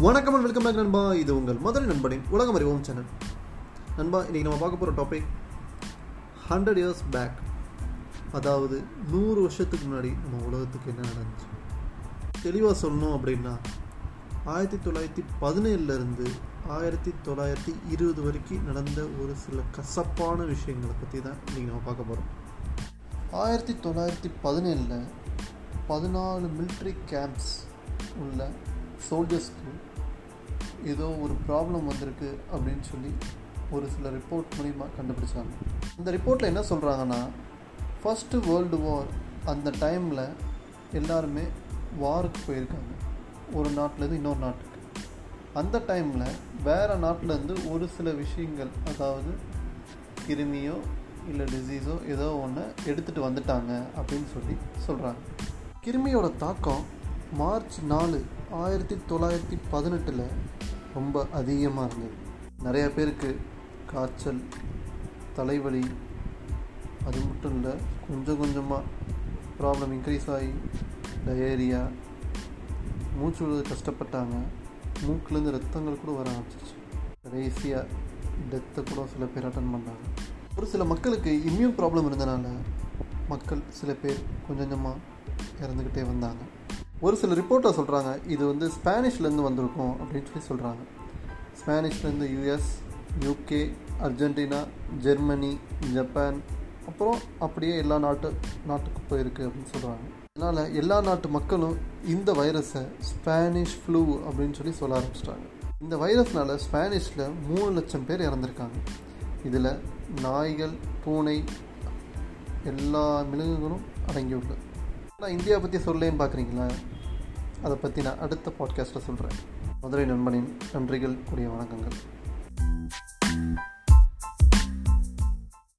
வணக்கம் and welcome back நண்பா இது உங்கள் முதல் நண்பனின் உலகம் அறிவோம் சேனல் நண்பா இன்றைக்கி நம்ம பார்க்க போகிற டாபிக் ஹண்ட்ரட் இயர்ஸ் பேக் அதாவது நூறு வருஷத்துக்கு முன்னாடி நம்ம உலகத்துக்கு என்ன நடந்துச்சு தெளிவாக சொல்லணும் அப்படின்னா ஆயிரத்தி தொள்ளாயிரத்தி பதினேழுலேருந்து ஆயிரத்தி தொள்ளாயிரத்தி இருபது வரைக்கும் நடந்த ஒரு சில கசப்பான விஷயங்களை பற்றி தான் இன்றைக்கி நம்ம பார்க்க போகிறோம் ஆயிரத்தி தொள்ளாயிரத்தி பதினேழில் பதினாலு மிலிட்ரி கேம்ப்ஸ் உள்ள சோல்ஜர்ஸ்க்கு ஏதோ ஒரு ப்ராப்ளம் வந்திருக்கு அப்படின்னு சொல்லி ஒரு சில ரிப்போர்ட் மூலிமா கண்டுபிடிச்சாங்க இந்த ரிப்போர்ட்டில் என்ன சொல்கிறாங்கன்னா ஃபஸ்ட்டு வேர்ல்டு வார் அந்த டைமில் எல்லாருமே வாருக்கு போயிருக்காங்க ஒரு நாட்டிலேருந்து இன்னொரு நாட்டுக்கு அந்த டைமில் வேறு நாட்டிலேருந்து ஒரு சில விஷயங்கள் அதாவது கிருமியோ இல்லை டிசீஸோ ஏதோ ஒன்று எடுத்துகிட்டு வந்துட்டாங்க அப்படின்னு சொல்லி சொல்கிறாங்க கிருமியோட தாக்கம் மார்ச் நாலு ஆயிரத்தி தொள்ளாயிரத்தி பதினெட்டில் ரொம்ப அதிகமாக இருந்தது நிறைய பேருக்கு காய்ச்சல் தலைவலி அது மட்டும் இல்லை கொஞ்சம் கொஞ்சமாக ப்ராப்ளம் இன்க்ரீஸ் ஆகி டயேரியா மூச்சு விடுறது கஷ்டப்பட்டாங்க மூக்குலேருந்து ரத்தங்கள் கூட வர ஆரம்பிச்சிச்சு கடைசியாக டெத்தை கூட சில பேர் அட்டன் பண்ணாங்க ஒரு சில மக்களுக்கு இம்யூன் ப்ராப்ளம் இருந்தனால மக்கள் சில பேர் கொஞ்சம் கொஞ்சமாக இறந்துக்கிட்டே வந்தாங்க ஒரு சில ரிப்போர்ட்டில் சொல்கிறாங்க இது வந்து ஸ்பானிஷ்லேருந்து வந்திருக்கும் அப்படின்னு சொல்லி சொல்கிறாங்க ஸ்பானிஷ்லேருந்து US UK Argentina Germany Japan அப்புறம் அப்படியே எல்லா நாட்டு நாட்டுக்கு போயிருக்கு அப்படின்னு சொல்கிறாங்க அதனால் எல்லா நாட்டு மக்களும் இந்த வைரஸை ஸ்பானிஷ் ஃப்ளூ அப்படின்னு சொல்லி சொல்ல ஆரம்பிச்சிட்டாங்க இந்த வைரஸ்னால் ஸ்பானிஷில் மூணு லட்சம் பேர் இறந்துருக்காங்க இதில் நாய்கள் பூனை எல்லா மிருகங்களும் அடங்கியுள்ளது நான் இந்தியா பற்றி சொல்லேன்னு பார்க்குறீங்களா அதை பற்றி நான் அடுத்த பாட்காஸ்ட்டில் சொல்கிறேன் மதுரை நண்பனின் நன்றிகள் கூடிய வணக்கங்கள்